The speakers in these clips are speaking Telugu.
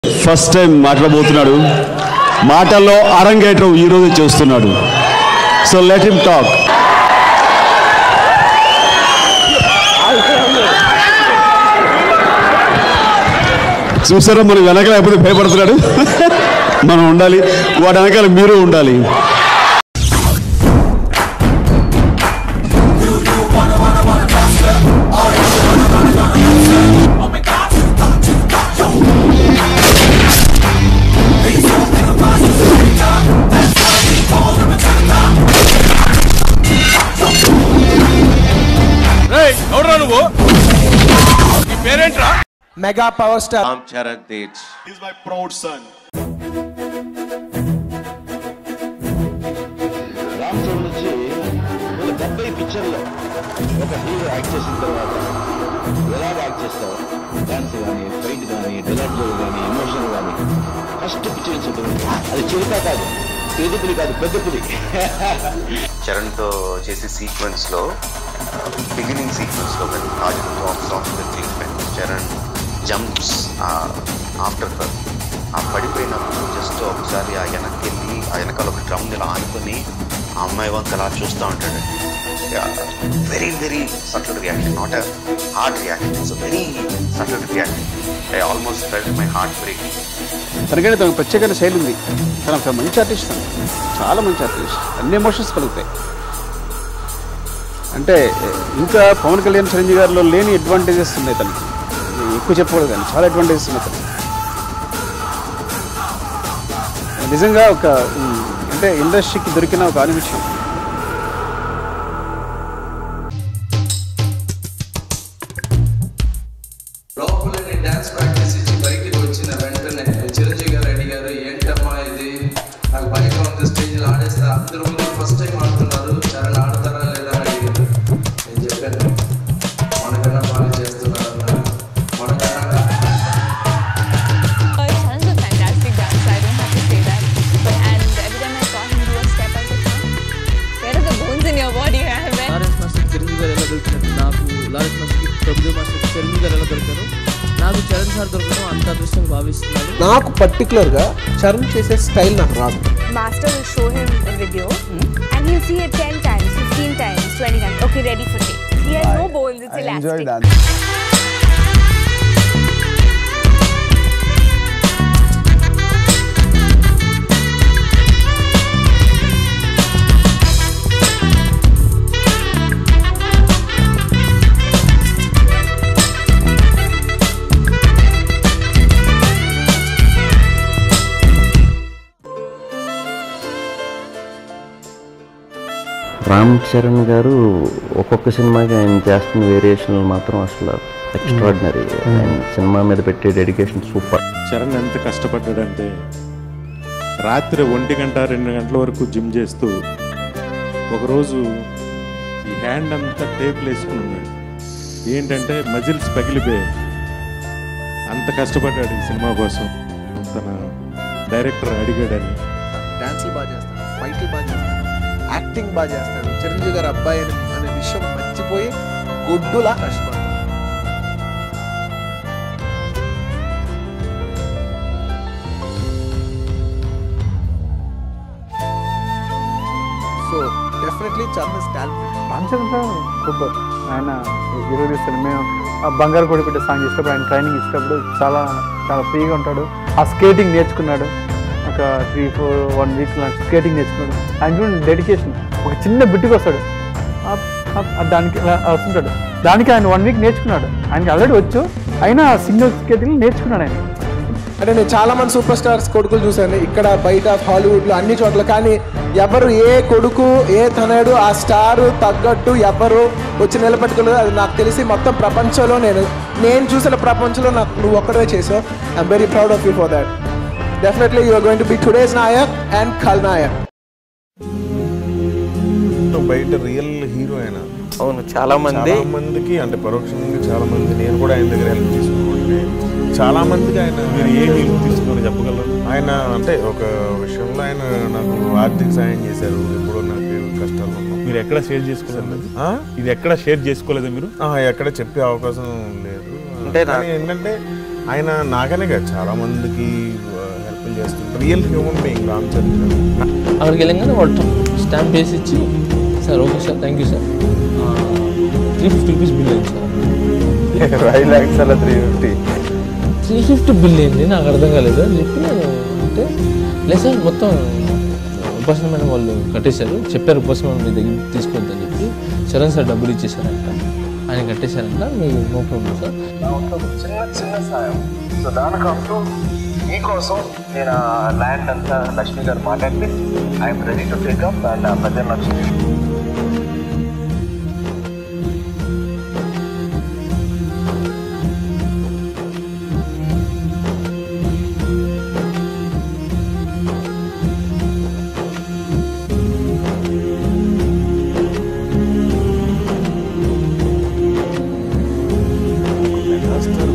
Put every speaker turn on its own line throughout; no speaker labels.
ఫస్ట్ టైం మాట్లాడబోతున్నాడు మాటల్లో అరంగేట్రం ఈరోజు చేస్తున్నాడు సో లెట్ హిమ్ టాక్ చూసారా మనం వెనక లేకపోతే భయపడుతున్నాడు మనం ఉండాలి వాడి వెనకాల మీరు ఉండాలి
ఎవడ్రా నువ్వు నీ పేరేంట్రా
mega power star
Ram Charan Tej
Ram Charan నుంచి ఒక డెబ్బై పిక్చర్లో ఒక హీరో యాక్ట్ చేసిన తర్వాత ఎలా యాక్ట్ చేస్తావు డాన్స్ కానీ ఫైట్ కానీ డైలాగ్ కానీ ఎమోషన్ కానీ ఫస్ట్ పిక్చర్ చెప్పండి అది చిరుత కాదు పెద్ద పులి కాదు పెద్ద పులి
చరణ్ తో చేసే సీక్వెన్స్ లో బిగినింగ్ సీక్వెన్స్ లో కానీ హాజరు talks of the treatment Charan jumps after for ఆ పడిపోయినప్పుడు జస్ట్ ఒకసారి ఆ వెనక్కి వెళ్ళి ఆ వెనకాల ఒక డ్రమ్ ఇలా ఆనుకొని ఆ అమ్మాయి వంక అలా చూస్తూ ఉంటాడు very very subtle reaction not a hard reaction it's very subtle reaction I almost felt my heart breaking
తనకంటే తనకు ప్రత్యేకమైన శైలి ఉంది తన ఒక మంచి ఆర్టిస్ట్ తను చాలా మంచి ఆర్టిస్ట్ అన్ని ఎమోషన్స్ కలుగుతాయి అంటే ఇంకా పవన్ కళ్యాణ్ చిరంజీవి గారిలో లేని అడ్వాంటేజెస్ ఉన్నాయి తనకి ఎక్కువ చెప్పకూడదు కానీ చాలా అడ్వాంటేజెస్ ఉన్నాయి తనకి నిజంగా ఒక ఉమ్, అంటే ఇండస్ట్రీకి దొరికిన ఒక ఆని విషయం
లోపలని డాన్స్ ప్రాక్టీస్ ఇచ్చి బయటికి వచ్చిన వెంటనే చిరంజీవి గారు అడిగారు ఏంటమ్మా ఇది నాకు భయంగా ఉంది స్టేజ్ లో ఆడేస్తే అందరూ ముందు ఫస్ట్ టైం ఆడుతున్నారు చరణ్ ఆడతారా లేదా అని అడిగారు నేను చెప్పాను మనకన్నా బాగా చేస్తున్నారు అన్నారు మనకన్నా
Uh, Charan's a fantastic dancer, I don't have to say that. And every time I saw him do a step, I was like, "Huh? where are the bones in your body, man?
Lawrence master Chiranjeevi garu ఎలా దొరికినట్టు నాకు Lawrence master Prabhudev master Chiranjeevi garu ఎలా దొరికారు నాకు చరణ్ సార్ దొరకడం అంత అదృష్టంగా భావిస్తున్నాను
నాకు పర్టికులర్ గా చరణ్ చేసే స్టైల్ నాకు రాదు
Master will show him a video and he'll see it 10 times, 15 times, 20 times. Okay, ready for take. He has no bones, it's elastic.
Ram Charan గారు ఒక్కొక్క సినిమాకి ఆయన చేస్తున్న వేరియేషన్లు మాత్రం అసలు ఎక్స్ట్రాడినరీ ఆయన సినిమా మీద పెట్టే డెడికేషన్ సూపర్
చరణ్ ఎంత కష్టపడ్డాడంటే రాత్రి ఒంటి గంట రెండు గంటల వరకు జిమ్ చేస్తూ ఒకరోజు ఈ హ్యాండ్ అంతా టేపులు వేసుకుని ఉన్నాడు ఏంటంటే మజిల్స్ పగిలిపోయాయి అంత కష్టపడ్డాడు ఈ సినిమా కోసం తన డైరెక్టర్ అడిగాడని
డాన్స్లు బాగా చేస్తాడు ఫైట్లు బాగా చేస్తాడు యాక్టింగ్ బాగా చేస్తాడు చిరంజీవి గారు అబ్బాయి అని అనే విషయం మర్చిపోయి గొడ్డులా కష్టపడతాడు so definitely Charan is talent
Ramachandra sir super ఆయన హీరో తీస్తాడు మేము ఆ బంగారు కొడి పెట్టే సాంగ్ ఇష్టప్పుడు ఆయన ట్రైనింగ్ ఇచ్చినప్పుడు చాలా చాలా ఫ్రీగా ఉంటాడు ఆ స్కేటింగ్ నేర్చుకున్నాడు ఒక three four one week skating నేర్చుకున్నాడు ఆయన చూడండి డెడికేషన్ ఒక చిన్న బిట్టుకు వస్తాడు ఆ- ఆ- ఆ దానికి ఇలా వస్తుంటాడు దానికి ఆయన వన్ వీక్ నేర్చుకున్నాడు ఆయనకి ఆల్రెడీ వచ్చు అయినా సింగిల్ స్కేటింగ్ నేర్చుకున్నాడు ఆయన
అంటే నేను చాలా మంది సూపర్ స్టార్స్ కొడుకులు చూశాను ఇక్కడ బయట హాలీవుడ్ లో అన్ని చోట్ల కానీ ఎవరు ఏ కొడుకు ఏ తనయుడు ఆ స్టార్ తగ్గట్టు ఎవరు వచ్చి నిలబెట్టుకోలేదు అది నాకు తెలిసి మొత్తం ప్రపంచంలో నేను నేను చూసిన ప్రపంచంలో నాకు నువ్వు ఒక్కడే చేసావు I'm very proud of you for that definitely you are going to be today's Nayak and Khal Nayak
బయట రియల్ హీరో ఆయన
అవును చాలా మంది
చాలా మందికి అంటే పరోక్షంగా చాలా మంది నేను కూడా ఆయన దగ్గర హెల్ప్ తీసుకుంటుంటే చాలా మందికి ఆయన మీరు ఏ హెల్ప్ తీసుకొని చెప్పగలరు ఆయన అంటే ఒక విషయంలో ఆయన నాకు ఆర్థిక సాయం చేశారు ఎప్పుడో నాకు కష్టాలు ఉన్నప్పుడు.
మీరు ఎక్కడ షేర్ చేసుకోలేదు
ఆ?
ఇది ఎక్కడ షేర్ చేసుకోలేదా మీరు
ఆ, ఎక్కడ చెప్పే అవకాశం లేదు
అంటే నా-
కానీ ఏంటంటే ఆయన నాకనే కాదు చాలా మందికి హెల్ప్ చేస్తుంటారు real human being Ram Charan
అక్కడికి వెళ్ళంగానే వాళ్ళు స్టాంప్ వేసి ఇచ్చి sir okay sir thank you sir three fifty rupees bill అయింది సార్
ఫైవ్ ల్యాక్స్ అలా three fifty
three fifty bill ఏంది నాకు అర్థం కాలేదు అని చెప్పి నేను అంటే లేదు సార్ మొత్తం ఉపాసన మేడం వాళ్ళు కట్టేశారు చెప్పారు ఉపాసన మేడం మీ దగ్గర తీసుకోవద్దని చెప్పి చరణ్ సార్ డబ్బులు ఇచ్చేసారంట ఆయన కట్టేశారంట మీరు నో ప్రాబ్లం సార్
చిన్న చిన్న సాయం సో దానికంటూ మీకోసం నేను ల్యాండ్ అంతా లక్ష్మి గారు మాట్లాడి I'm ready to take up and ప్రజల లక్ష్మి
మెగాస్టార్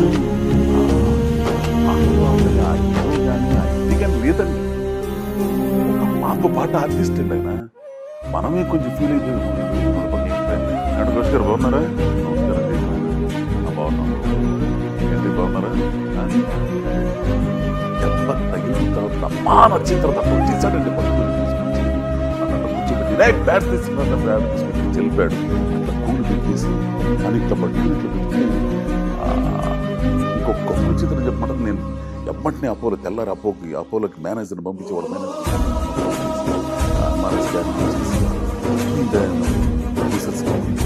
అందుకని లేదండి ఒక మాతో పాటు ఆర్టిస్ట్ అండి ఆయన మనమే కొంచెం ఫీల్ అయిపోయాము ఏమంటే రోష్ గారు బాగున్నారా నమస్కారం అండి ఆ, బాగున్నాం ఏంటి బాగున్నారా ఆ? దెబ్బ తగిలిన తర్వాత అమ్మా నచ్చిన తర్వాత అట్లా వచ్చేసాడండి పట్టుకుని తీసుకొచ్చి నన్ను కూర్చోబెట్టి రైట్ బ్యాట్ తీసుకున్నా బ్యాట్ తీసుకొచ్చి చెల్లిపాడు అట్లా కూలి పెట్టేసి అనితో పట్టుకుని ఇట్లా పెట్టుకుని ఆ, ఇంకొక గొప్ప చిత్రం చెప్పమంటే నేను ఎప్పటిని అపోలో తెల్లారి అపోకి అపోలోకి మేనేజర్ని పంపించి వాడు మేనేజర్ మనస్ గారిని చేసి రీసెర్చ్